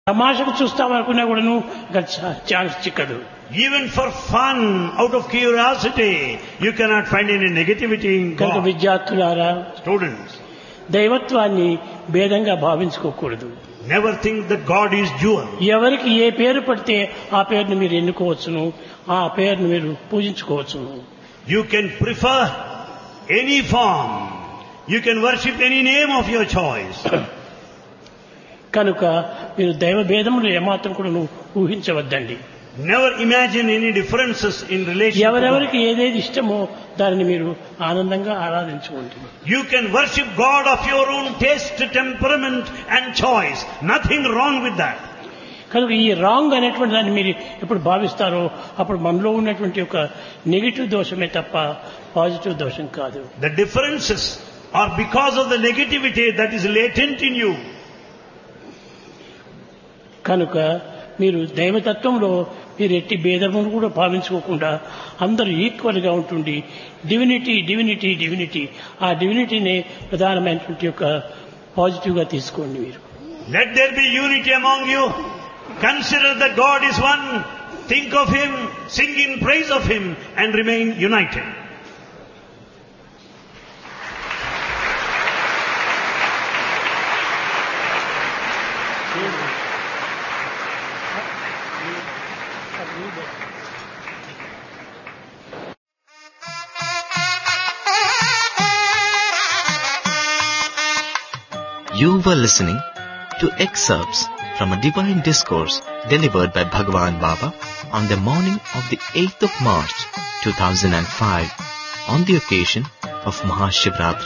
తమాషకు చూస్తామనుకున్నా కూడాను ఇంకా చా- ఛాన్స్ చిక్కదు Even for fun, out of curiosity, you cannot find any negativity in కనుక God. విద్యార్థులారా Students, దైవత్వాన్ని భేదంగా భావించుకోకూడదు never think that God is dual. ఎవరికి ఏ పేరు పడితే ఆ పేరును మీరు ఎన్నుకోవచ్చును ఆ పేరును మీరు పూజించుకోవచ్చును You can prefer any form. You can worship any name of your choice. కనుక మీరు దైవ భేదములు ఏమాత్రం కూడా ఊహించవద్దండి Never imagine any differences in relation to ఎవరెవరికి God. ఏదేది ఇష్టమో దానిని మీరు ఆనందంగా ఆరాధించుకోండి You can worship God of your own taste, temperament and choice. Nothing wrong with that. కనుక ఈ రాంగ్ అనేటువంటి దాన్ని మీరు ఎప్పుడు భావిస్తారో అప్పుడు మనలో ఉన్నటువంటి ఒక నెగిటివ్ దోషమే తప్ప పాజిటివ్ దోషం కాదు The differences are because of the negativity that is latent in you. కనుక మీరు దైవతత్వంలో మీరు ఎట్టి భేదమును కూడా భావించుకోకుండా అందరూ ఈక్వల్గా ఉంటుంది డివినిటీ డివినిటీ డివినిటీ ఆ డివినిటీనే ప్రధానమైనటువంటి యొక్క పాజిటివ్గా తీసుకోండి మీరు Let there be unity among you. Consider that God is one. Think of Him, sing in praise of Him and remain united. You were listening to excerpts from a divine discourse delivered by Bhagwan Baba on the morning of the 8th of March 2005 on the occasion of Mahashivratri.